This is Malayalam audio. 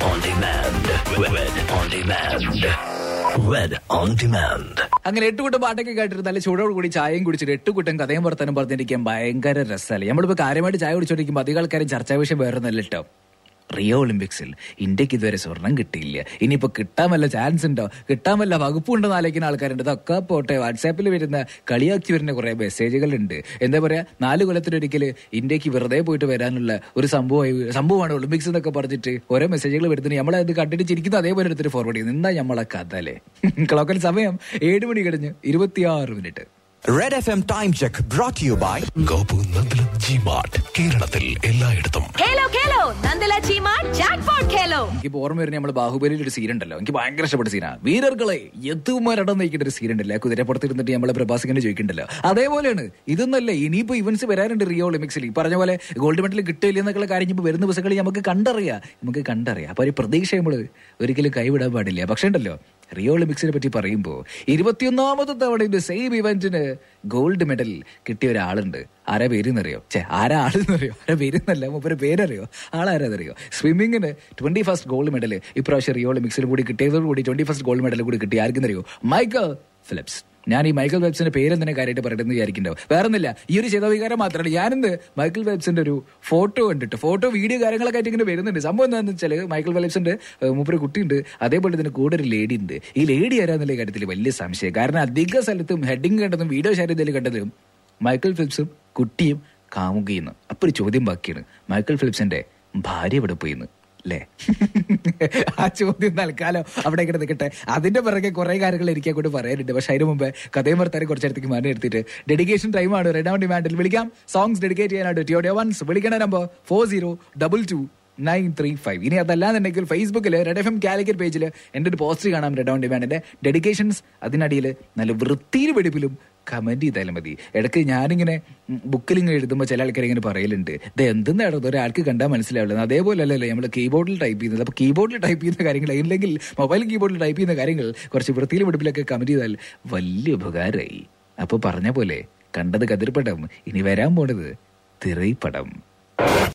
on demand. Red on demand. Red on demand. അങ്ങനെ എട്ട് കൂട്ടം പാട്ടൊക്കെ കേട്ടിട്ട് നല്ല ചൂടോട് കൂടി ചായയും കുടിച്ചിട്ട് എട്ട് കൂട്ടം കഥയും വർത്തനം പറഞ്ഞിരിക്കാൻ ഭയങ്കര രസമല്ലേ നമ്മളിപ്പോ കാര്യമായിട്ട് ചായ കുടിച്ചോണ്ടിരിക്കുമ്പോൾ അധികം ആൾക്കാരും ചർച്ചാ വിഷയം വേറെ ഒന്നല്ല കേട്ടോ റിയോ ഒളിമ്പിക്സിൽ ഇന്ത്യക്ക് ഇതുവരെ സ്വർണം കിട്ടിയില്ല ഇനിയിപ്പോ കിട്ടാൻ വല്ല ചാൻസ് ഉണ്ടോ കിട്ടാൻ വല്ല വകുപ്പുണ്ടെന്ന് ആലോചിക്കുന്ന ആൾക്കാരുണ്ട് ഇതൊക്കെ പോട്ടെ വാട്സാപ്പിൽ വരുന്ന കളിയാക്കി വരുന്ന കുറെ മെസ്സേജുകൾ ഉണ്ട് എന്താ പറയാ നാല് കൊല്ലത്തിനൊരിക്കൽ ഇന്ത്യക്ക് വെറുതെ പോയിട്ട് വരാനുള്ള ഒരു സംഭവമായി സംഭവമാണ് ഒളിമ്പിക്സ് എന്നൊക്കെ പറഞ്ഞിട്ട് ഓരോ മെസ്സേജുകൾ വരുന്നത് നമ്മളത് കണ്ടിട്ട് ചിരിക്കുന്നത് അതേപോലെ എടുത്തിട്ട് ഫോർവേഡ് ചെയ്യുന്നു എന്താ നമ്മളെ കഥ അല്ലേ ക്ലോക്കൽ സമയം ഏഴ് മണി കഴിഞ്ഞ് ഇരുപത്തിയാറ് minute Red FM Time Check brought to you by Gopu Nandanam G mart കേരളത്തിൽ എല്ലായിടത്തും ഖേലോ ഖേലോ നന്ദല ചീമാ ജാക്ക്പോട്ട് ഖേലോ എനിക്ക് ഓർമ്മ വരുന്ന നമ്മൾ ബാഹുബലിയിൽ ഒരു സീൻ ഉണ്ടല്ലോ എനിക്ക് ഭയങ്കര ഇഷ്ടപ്പെട്ട സീനാണ് വീരർകളെ എത്തുമാരടം നയിക്കേണ്ട ഒരു സീൻ ഉണ്ടല്ലോ കുതിരപ്പുറത്ത് ഇരുന്നിട്ട് നമ്മളെ പ്രഭാസിങ്ങനെ ചോദിക്കണ്ടല്ലോ അതേപോലെയാണ് ഇതൊന്നല്ല ഇനിയിപ്പോ ഇവന്റ്സ് വരാനുണ്ട് റിയോ ഒളിമ്പിക്സിൽ ഈ പറഞ്ഞ പോലെ ഗോൾഡ് മെഡൽ കിട്ടില്ല എന്നൊക്കെ കാര്യം ഇപ്പൊ വരുന്ന ദിവസങ്ങളിൽ നമുക്ക് കണ്ടറിയാം നമുക്ക് കണ്ടറിയാം അപ്പൊ ഒരു പ്രതീക്ഷ നമ്മൾ ഒരിക്കലും കൈവിടാൻ പാടില്ല പക്ഷേ ഉണ്ടല്ലോ റിയോ ഒളിമ്പിക്സിനെ പറ്റി പറയുമ്പോൾ ഇരുപത്തിയൊന്നാമത്തെ തവണ ഇത് സെയിം ഇവന്റിന് ഗോൾഡ് മെഡൽ കിട്ടിയ ഒരാളുണ്ട് ആരാ പേരെന്നറിയോ ചേ ആരാ ആളെന്നറിയോ ആരാ പേരെന്നല്ല മൂപ്പര് പേരറിയോ ആളാരാന്നറിയോ സ്വിമ്മിങ്ങിന് ട്വന്റി ഫസ്റ്റ് ഗോൾഡ് മെഡൽ ഇപ്രാവശ്യം റിയോ ഒളിമ്പിക്സിൽ കൂടി കിട്ടിയതോട് കൂടി ട്വന്റി ഫസ്റ്റ് ഗോൾഡ് മെഡൽ കൂടി കിട്ടി ആർക്കെന്നറിയോ മൈക്കൽ ഫിലിപ്സ് ഞാൻ ഈ മൈക്കൽ വെബ്സിന്റെ പേര് എന്തിനാ കാര്യമായിട്ട് പറയണമെന്ന് വിചാരിക്കണ്ടാവും വേറെ ഒന്നുമില്ല ഈ ഒരു ചേതവികാരം മാത്രമല്ല ഞാനിന്ന് മൈക്കൽ വെബ്സിന്റെ ഒരു ഫോട്ടോ കണ്ടിട്ട് ഫോട്ടോ വീഡിയോ കാര്യങ്ങളൊക്കെ ആയിട്ട് ഇങ്ങനെ വരുന്നുണ്ട് സംഭവം എന്താണെന്ന് വെച്ചാൽ മൈക്കൽ വെബ്സിന്റെ മൂപ്പര് കുട്ടിയുണ്ട് അതേപോലെ തന്നെ കൂടെ ഒരു ലേഡി ഉണ്ട് ഈ ലേഡി ആരാന്നുള്ള കാര്യത്തിൽ വലിയ സംശയം കാരണം അധിക സ്ഥലത്തും ഹെഡിങ് കണ്ടതും വീഡിയോ ഷെയർ ചെയ്തതിൽ കണ്ടതും മൈക്കൽ ഫിലിപ്സും കുട്ടിയും കാമുകയെന്ന് അപ്പൊ ഒരു ചോദ്യം ബാക്കിയാണ് മൈക്കൽ ഫിലിപ്സിന്റെ ഭാര്യ എവിടെ പോയിന്ന് അല്ലേ ആ ചോദ്യം തൽക്കാലം അവിടെ ഇങ്ങനെ നിൽക്കട്ടെ അതിന്റെ പിറകെ കുറെ കാര്യങ്ങൾ എനിക്ക് അങ്ങോട്ട് പറയാനുണ്ട് പക്ഷെ അതിന് മുമ്പ് കഥയും വർത്താനം കുറച്ചേരത്തേക്ക് മാറി എടുത്തിട്ട് ഡെഡിക്കേഷൻ ടൈമാണ് റെഡ് ഓൺ ഡിമാൻഡിൽ വിളിക്കാം സോങ്സ് ഡെഡിക്കേറ്റ് ചെയ്യാനായിട്ട് ടിയോഡിയോ വൺസ് വിളിക്കണ number four zero double two nine three five ഇനി അതല്ലാന്നുണ്ടെങ്കിൽ ഫേസ്ബുക്കിൽ റെഡ് എഫ് എം കാലിക്കറ്റ് പേജിൽ എൻ്റെ ഒരു പോസ്റ്റ് കാണാം റെഡ് ഓൺ ഡിമാൻഡിന്റെ ഡെഡിക്കേഷൻസ് അതിനടിയിൽ നല്ല വൃത്തിയിൽ വെടിപ്പിലും കമന്റ് ചെയ്താലും മതി ഇടയ്ക്ക് ഞാനിങ്ങനെ ബുക്കിൽ ഇങ്ങനെ എഴുതുമ്പോൾ ചില ആൾക്കാർ ഇങ്ങനെ പറയലുണ്ട് ഇത് എന്തെന്നാണ് ഒരാൾക്ക് കണ്ടാൽ മനസ്സിലാവുള്ളത് അതേപോലെ അല്ലല്ലോ നമ്മൾ കീബോർഡിൽ ടൈപ്പ് ചെയ്യുന്നത് അപ്പോൾ കീബോർഡിൽ ടൈപ്പ് ചെയ്യുന്ന കാര്യങ്ങൾ ഇല്ലെങ്കിൽ മൊബൈൽ കീബോർഡിൽ ടൈപ്പ് ചെയ്യുന്ന കാര്യങ്ങൾ കുറച്ച് വൃത്തിയിൽ വെടിപ്പിലൊക്കെ കമന്റ് ചെയ്താൽ വലിയ ഉപകാരമായി അപ്പോൾ പറഞ്ഞ പോലെ കണ്ടത് കതിർപ്പടം ഇനി വരാൻ പോണത് തിറൈപ്പടം